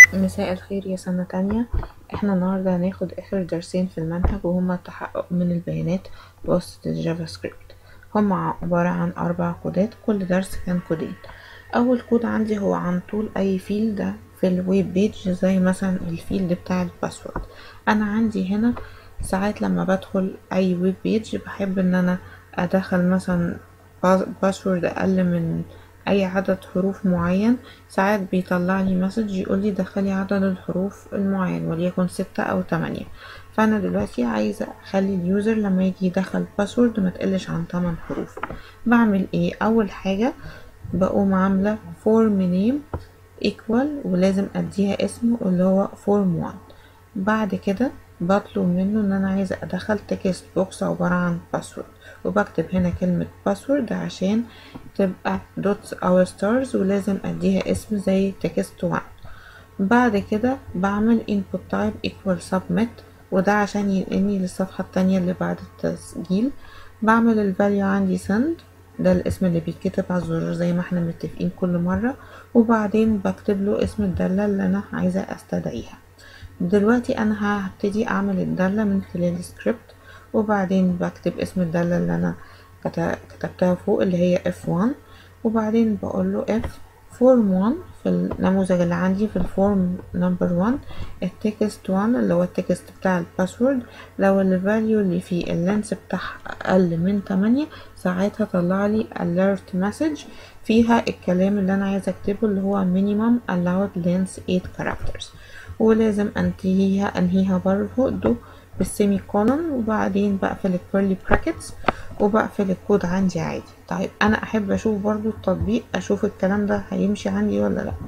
مساء الخير يا سنة تانية احنا النهاردة هناخد اخر درسين في المنهج وهما التحقق من البيانات بواسطة الجافا سكريبت هما عبارة عن اربع كودات كل درس كان كودين اول كود عندي هو عن طول اي فيلد في الويب بيج زي مثلا الفيلد بتاع الباسورد انا عندي هنا ساعات لما بدخل اي ويب بيج بحب ان انا ادخل مثلا باسورد اقل من اي عدد حروف معين ساعات بيطلع لي مسج يقول لي دخلي عدد الحروف المعين وليكن ستة او تمانية فانا دلوقتي عايزة اخلي اليوزر لما يجي يدخل باسورد ما تقلش عن تمن حروف بعمل ايه اول حاجة بقوم عاملة فورم نيم equal ولازم اديها اسم اللي هو فورم 1 بعد كده بطلب منه ان انا عايزة ادخل تكست بوكس عبارة عن باسورد وبكتب هنا كلمة باسورد عشان تبقى دوتس او ستارز ولازم اديها اسم زي تكست 1 بعد كده بعمل input type equal submit وده عشان ينقلني للصفحة التانية اللي بعد التسجيل بعمل الفاليو عندي send ده الاسم اللي بيتكتب على الزرار زي ما احنا متفقين كل مرة وبعدين بكتب له اسم الدالة اللي انا عايزة استدعيها دلوقتي انا هبتدي اعمل الدالة من خلال سكريبت وبعدين بكتب اسم الدالة اللي انا كتبتها فوق اللي هي f1 وبعدين بقول له f form 1 في النموذج اللي عندي في الفورم نمبر 1 التكست 1 اللي هو التكست بتاع الباسورد لو الفاليو اللي فيه اللينس بتاعها اقل من 8 ساعتها طلع لي alert message فيها الكلام اللي انا عايزه اكتبه اللي هو minimum allowed length 8 characters ولازم انتهيها انهيها برضه بالسيمي كولون وبعدين بقفل الكيرلي براكتس وبقفل الكود عندي عادي طيب انا احب اشوف برضو التطبيق اشوف الكلام ده هيمشي عندي ولا لا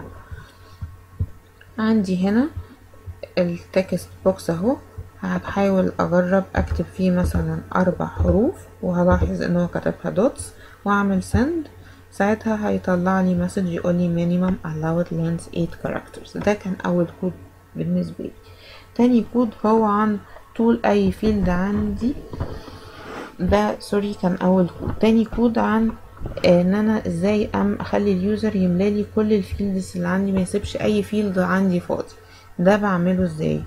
عندي هنا التكست بوكس اهو هحاول اجرب اكتب فيه مثلا اربع حروف وهلاحظ ان هو كتبها دوتس واعمل سند ساعتها هيطلع لي مسج يقول لي minimum allowed length 8 characters ده كان اول كود بالنسبه لي تاني كود هو عن طول اي فيلد عندي ده سوري كان اول كود تاني كود عن ان انا ازاي ام اخلي اليوزر يملالي كل الفيلدز اللي عندي ما يسيبش اي فيلد عندي فاضي ده بعمله ازاي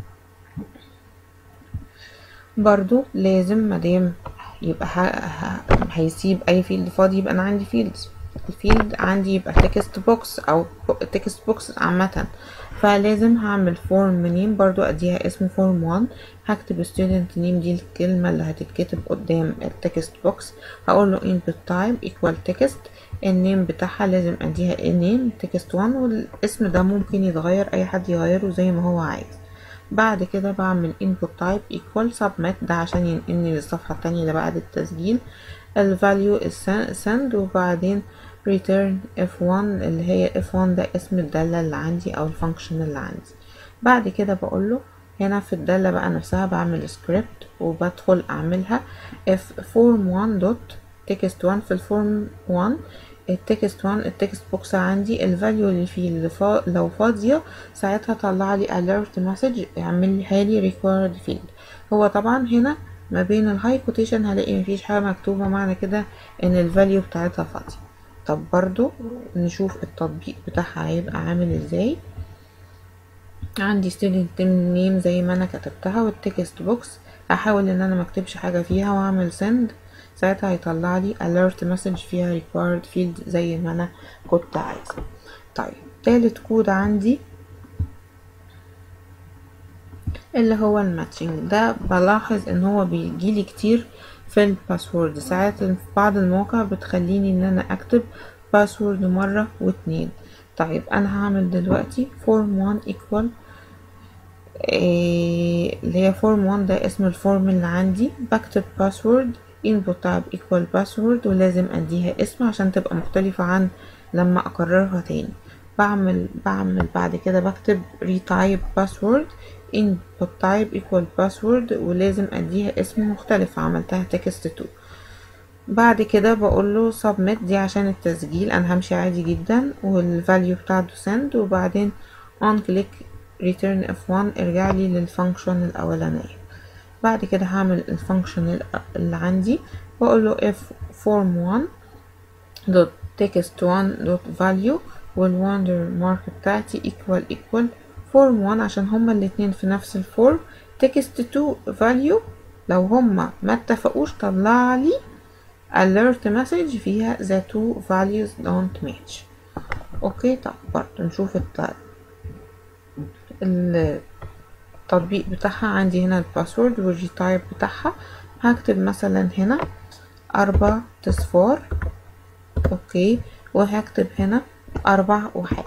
برضو لازم مادام يبقى هيسيب اي فيلد فاضي يبقى انا عندي فيلدز الفيلد عندي يبقى تكست بوكس او تكست بوكس عامة فلازم هعمل فورم نيم برضو اديها اسم فورم 1 هكتب student name دي الكلمة اللي هتتكتب قدام التكست بوكس هقول له input type equal text النيم بتاعها لازم اديها name text 1 والاسم ده ممكن يتغير اي حد يغيره زي ما هو عايز بعد كده بعمل input type equal submit ده عشان ينقلني للصفحة التانية اللي بعد التسجيل الفاليو send وبعدين return f1 اللي هي f1 ده اسم الدالة اللي عندي او الفانكشن اللي عندي بعد كده بقوله هنا في الدالة بقى نفسها بعمل سكريبت وبدخل اعملها f form1 dot text 1 في الفورم 1 التكست 1 التكست بوكس عندي الفاليو اللي فيه اللي فا... لو فاضية ساعتها طلع لي alert message يعمل لي required field هو طبعا هنا ما بين الهاي كوتيشن هلاقي مفيش حاجة مكتوبة معنى كده ان الفاليو بتاعتها فاضية طب برضو نشوف التطبيق بتاعها هيبقى عامل ازاي عندي student name زي ما انا كتبتها والتكست بوكس احاول ان انا مكتبش حاجة فيها واعمل send ساعتها هيطلع لي alert message فيها required field زي ما انا كنت عايزة طيب تالت كود عندي اللي هو الماتشنج ده بلاحظ ان هو بيجيلي كتير في الباسورد ساعات في بعض المواقع بتخليني ان انا اكتب باسورد مرة واتنين طيب انا هعمل دلوقتي form 1 equal إيه اللي هي form 1 ده اسم الفورم اللي عندي بكتب باسورد input type equal password ولازم اديها اسم عشان تبقى مختلفة عن لما اكررها تاني بعمل بعمل بعد كده بكتب retype password input type equal password ولازم اديها اسم مختلف عملتها text 2 بعد كده بقول له submit دي عشان التسجيل انا همشي عادي جدا والفاليو بتاعته send وبعدين on click return f1 ارجع لي للفانكشن الاولانيه بعد كده هعمل الفانكشن اللي عندي واقول له if form 1 dot text 1 dot value والوندر مارك بتاعتي equal equal فورم 1 عشان هما الاتنين في نفس الفورم text to value لو هما ما اتفقوش طلع لي alert message فيها the two values don't match اوكي طب برضه نشوف الت... التطبيق بتاعها عندي هنا الباسورد والجي تايب بتاعها هكتب مثلا هنا أربع تصفار اوكي وهكتب هنا أربع وحيد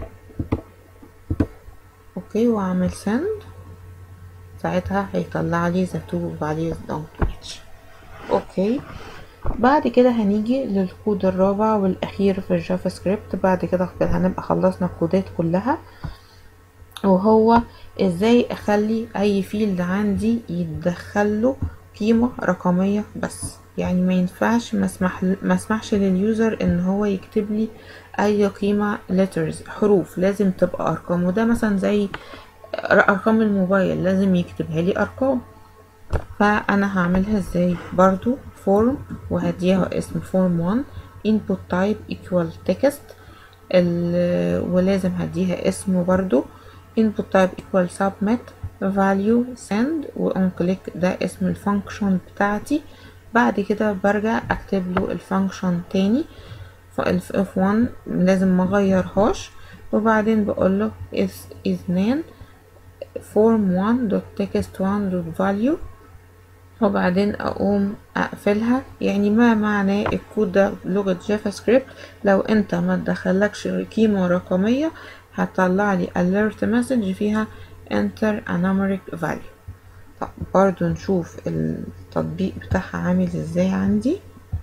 اوكي واعمل send ساعتها هيطلع لي the two values don't match اوكي بعد كده هنيجي للكود الرابع والاخير في الجافا سكريبت بعد كده هنبقى خلصنا الكودات كلها وهو ازاي اخلي اي فيلد عندي يتدخله قيمة رقمية بس يعني ما ينفعش ما اسمح ما اسمحش لليوزر ان هو يكتب لي اي قيمة letters حروف لازم تبقى ارقام وده مثلا زي ارقام الموبايل لازم يكتبها لي ارقام فانا هعملها ازاي برضو فورم وهديها اسم فورم 1 input type equal text ولازم هديها اسمه برضو input type equal submit value send و on click ده اسم الفانكشن بتاعتي بعد كده برجع اكتب له الفانكشن تاني فالف 1 لازم ما اغيرهاش وبعدين بقول له is is name form 1 dot text 1 dot value وبعدين اقوم اقفلها يعني ما معناه الكود ده بلغة جافا سكريبت لو انت ما تدخلكش قيمة رقمية هتطلع لي alert message فيها enter a numeric value طب برضو نشوف التطبيق بتاعها عامل ازاي عندي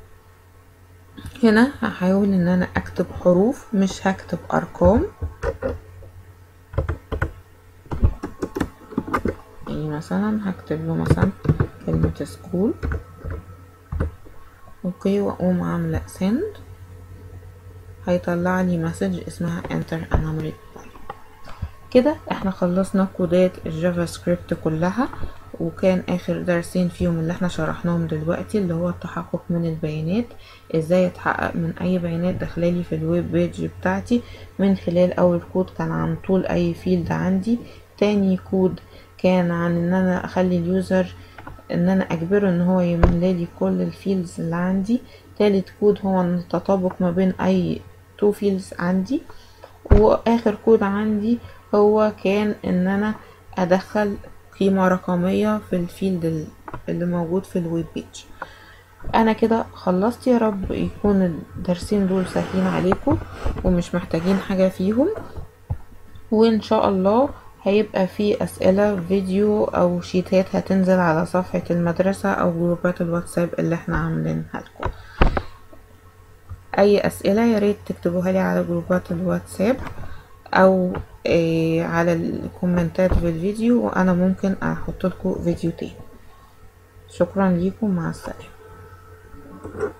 هنا هحاول ان انا اكتب حروف مش هكتب ارقام يعني مثلا هكتب له مثلا كلمة سكول اوكي واقوم عاملة send هيطلع لي مسج اسمها enter a numeric value كده احنا خلصنا كودات الجافا سكريبت كلها وكان اخر درسين فيهم اللي احنا شرحناهم دلوقتي اللي هو التحقق من البيانات ازاي اتحقق من اي بيانات داخلالي في الويب بيج بتاعتي من خلال اول كود كان عن طول اي فيلد عندي تاني كود كان عن ان انا اخلي اليوزر ان انا اجبره ان هو يملى لي كل الفيلدز اللي عندي تالت كود هو التطابق ما بين اي تو فيلدز عندي واخر كود عندي هو كان ان انا ادخل قيمة رقمية في الفيلد اللي موجود في الويب بيج انا كده خلصت يا رب يكون الدرسين دول سهلين عليكم ومش محتاجين حاجة فيهم وان شاء الله هيبقى في اسئلة فيديو او شيتات هتنزل على صفحة المدرسة او جروبات الواتساب اللي احنا عاملينها لكم اي اسئلة ياريت تكتبوها لي على جروبات الواتساب او إيه على الكومنتات في الفيديو وانا ممكن احط لكم فيديو تاني شكرا ليكم مع السلامه